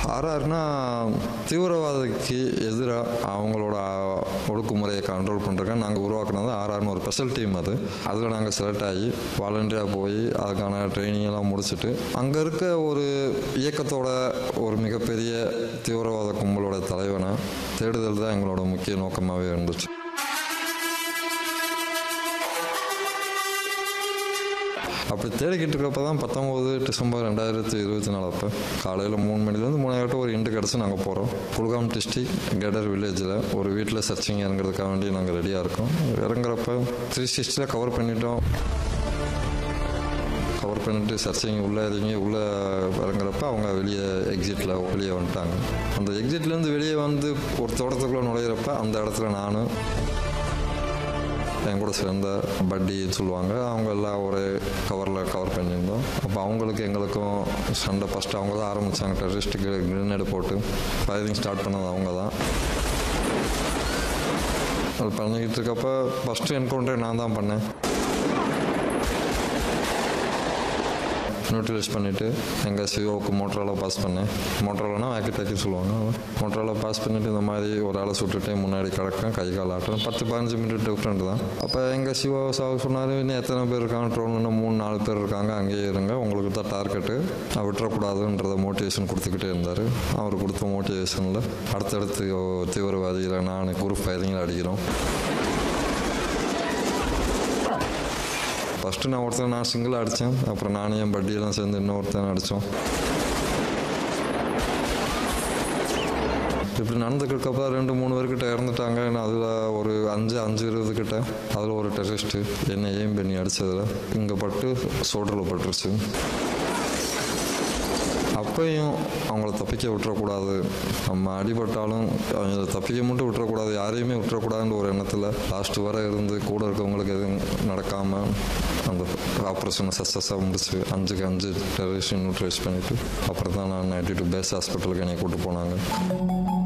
ஆர்ஆர்னா தீவிரவாதத்துக்கு எதிராக அவங்களோட ஒடுக்குமுறையை கண்ட்ரோல் பண்ணுறதுக்கு நாங்கள் உருவாக்குனது ஆர்ஆர்னு ஒரு ஸ்பெஷல் டீம் அது அதில் நாங்கள் செலக்ட் ஆகி வாலண்டியராக போய் அதுக்கான ட்ரைனிங் எல்லாம் முடிச்சுட்டு அங்கே இருக்க ஒரு இயக்கத்தோட ஒரு மிகப்பெரிய தீவிரவாத கும்பலோட தலைவனை தேடுதல் தான் எங்களோட முக்கிய நோக்கமாகவே இருந்துச்சு அப்படி தேடிக்கிட்டு இருக்கப்ப தான் பத்தொம்போது டிசம்பர் ரெண்டாயிரத்தி இருபத்தி நாலு அப்போ காலையில் மூணு மணிலேருந்து மூணாயிரட்டும் ஒரு இண்டு கிடச்சி நாங்கள் போகிறோம் குல்காம் டிஸ்ட்ரிக் கெடர் வில்லேஜில் ஒரு வீட்டில் சர்ச்சிங் இறங்குறதுக்காக வேண்டி நாங்கள் ரெடியாக இருக்கோம் இறங்குறப்ப த்ரீ சிக்ஸ்டியில் கவர் பண்ணிட்டோம் கவர் பண்ணிட்டு சர்ச்சிங் உள்ளே இறங்கி உள்ளே இறங்குறப்ப அவங்க வெளியே எக்ஸிட்டில் வெளியே வந்துட்டாங்க அந்த எக்ஸிட்லேருந்து வெளியே வந்து ஒரு தோட்டத்துக்குள்ளே நுழையிறப்ப அந்த இடத்துல நான் என் கூட சேர்ந்த பட்டின்னு சொல்லுவாங்க அவங்க எல்லாம் ஒரே கவரில் கவர் பண்ணியிருந்தோம் அப்போ அவங்களுக்கு எங்களுக்கும் சண்டை ஃபஸ்ட்டு அவங்க தான் ஆரம்பித்தாங்க டெரரிஸ்ட்டுக்கு கிரனேடு போட்டு ஃபயரிங் ஸ்டார்ட் பண்ணது அவங்க தான் அது பண்ணிக்கிட்டு இருக்கப்ப ஃபஸ்ட்டு என்கவுண்டரே நான் தான் பண்ணேன் நியூட்ரலைஸ் பண்ணிவிட்டு எங்கள் சிஓவுக்கு மோட்டரால் பாஸ் பண்ணேன் மோட்டராலனா வேக்கி டேக்கி சொல்லுவாங்க மோட்டரால் பாஸ் பண்ணிவிட்டு இந்த மாதிரி ஒரு ஆளை சுட்டுட்டு முன்னாடி கிடக்கேன் கை கால் ஆட்டம் பத்து பதினஞ்சு மினிட் டிஃப்ரெண்ட் தான் அப்போ எங்கள் சிஓ சாவு சொன்னார் இன்னும் எத்தனை பேர் இருக்காங்க ட்ரோன் இன்னும் மூணு நாலு பேர் இருக்காங்க அங்கேயே இருங்க உங்களுக்கு தான் டார்கெட்டு நான் விட்டுறக்கூடாதுன்றத மோட்டிவேஷன் கொடுத்துக்கிட்டே இருந்தார் அவர் கொடுத்த மோட்டிவேஷனில் அடுத்தடுத்து தீவிரவாதிகளை நான் குரூப் ஃபயரிங்கில் அடிக்கிறோம் ஃபஸ்ட்டு நான் ஒருத்தன் நான் சிங்கிளாக அடித்தேன் அப்புறம் நானும் என் பட்டியெல்லாம் சேர்ந்து இன்னொருத்தன் அடித்தோம் இப்படி நடந்துக்கிறதுக்கப்புறம் ரெண்டு மூணு பேர்கிட்ட இறந்துட்டாங்க நான் அதில் ஒரு அஞ்சு அஞ்சு இருபது கிட்ட அதில் ஒரு டெரரிஸ்ட்டு என்னை ஏம் பண்ணி அடித்ததில் இங்கே பட்டு சோல்டரில் பட்டுருச்சு அப்பையும் அவங்கள தப்பிக்க விட்டுறக்கூடாது நம்ம அடிபட்டாலும் அவங்கள தப்பிக்க மட்டும் விட்டுறக்கூடாது யாரையுமே விட்டுறக்கூடாதுன்ற ஒரு எண்ணத்தில் லாஸ்ட் வரை இருந்து கூட இருக்கவங்களுக்கு எதுவும் நடக்காமல் அந்த ஆப்ரேஷனை சக்ஸஸாக முடிச்சு அஞ்சுக்கு அஞ்சு டெரரிஸ்ட் நியூட்ரைஸ் பண்ணிவிட்டு அப்புறம் தான் நான் நைன்டி டூ பேஸ் ஹாஸ்பிட்டலுக்கு என்னை கூட்டு போனாங்க